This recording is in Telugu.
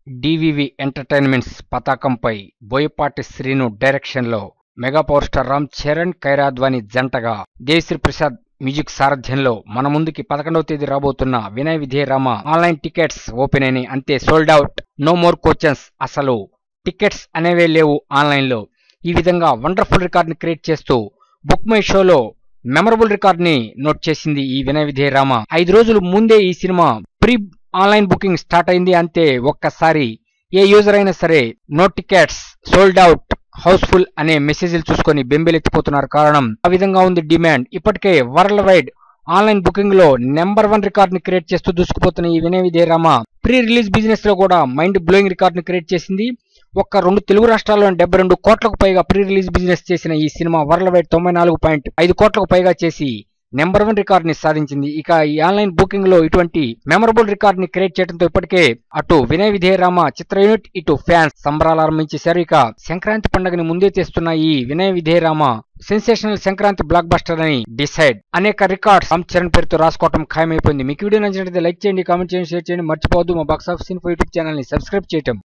డివివి ఎంటర్టైన్మెంట్స్ పతాకంపై బోయపాటి శ్రీను డైరెక్షన్లో mega power star Ram Charan ఖైరాద్వాని జంటగా దేవిశ్రీ ప్రసాద్ మ్యూజిక్ సారథ్యంలో మన ముందుకి పదకొండవ తేదీ రాబోతున్న Vinay Vidheya Rama online tickets open అయినాయి అంతే sold out no more chances అసలు టికెట్స్ అనేవే లేవు ఆన్లైన్లో ఈ విధంగా వండర్ఫుల్ రికార్డ్ని క్రియేట్ చేస్తూ బుక్ మై షోలో మెమరబుల్ రికార్డ్ని నోట్ చేసింది ఈ వినయ్ విధేయ రామ ఐదు రోజుల ముందే ఈ సినిమా ప్రీ ఆన్లైన్ బుకింగ్ స్టార్ట్ అయింది అంతే ఒక్కసారి ఏ యూజర్ అయినా సరే no tickets sold out housefull అనే మెసేజ్లు చూసుకొని బెంబెలెత్తిపోతున్నారు కారణం ఆ విధంగా ఉంది డిమాండ్ ఇప్పటికే వరల్డ్ వైడ్ ఆన్లైన్ బుకింగ్ లో నెంబర్ వన్ రికార్డ్ ని క్రియేట్ చేస్తూ దూసుకుపోతున్న ఈ Vinay Vijaya Rama pre release business లో కూడా మైండ్ బ్లోయింగ్ రికార్డ్ ని క్రియేట్ చేసింది ఒక్క రెండు తెలుగు రాష్ట్రాల్లోని డెబ్బై రెండు కోట్లకు పైగా ప్రీ రిలీజ్ బిజినెస్ చేసిన ఈ సినిమా వరల్డ్ వైడ్ తొంభై నాలుగు పాయింట్ ఐదు కోట్లకు పైగా చేసి నెంబర్ వన్ రికార్డ్ ని సాధించింది ఇక ఈ ఆన్లైన్ బుకింగ్ లో ఇటువంటి మెమరబుల్ రికార్డ్ ని క్రియేట్ చేయడంతో ఇప్పటికే అటు వినయ్ విధేయ రామ చిత్ర యూనిట్ ఇటు ఫ్యాన్స్ సంబరాలు ఆరంభించేశారు ఇక సంక్రాంతి పండుగని ముందే తెస్తున్న ఈ Vinay Vidheya Rama sensational Sankranti blockbuster అని డిసైడ్ అనేక రికార్డ్స్ రామ్ చరణ్ పేరుతో రాసుకోవడం ఖాయమైపోయింది మీకు వీడియో నచ్చినట్లయితే లైక్ చేయండి కామెంట్ చేయండి షేర్ చేయండి మర్చిపోవద్దు మా box office info YouTube channel ని సబ్స్క్రైబ్ చేయటం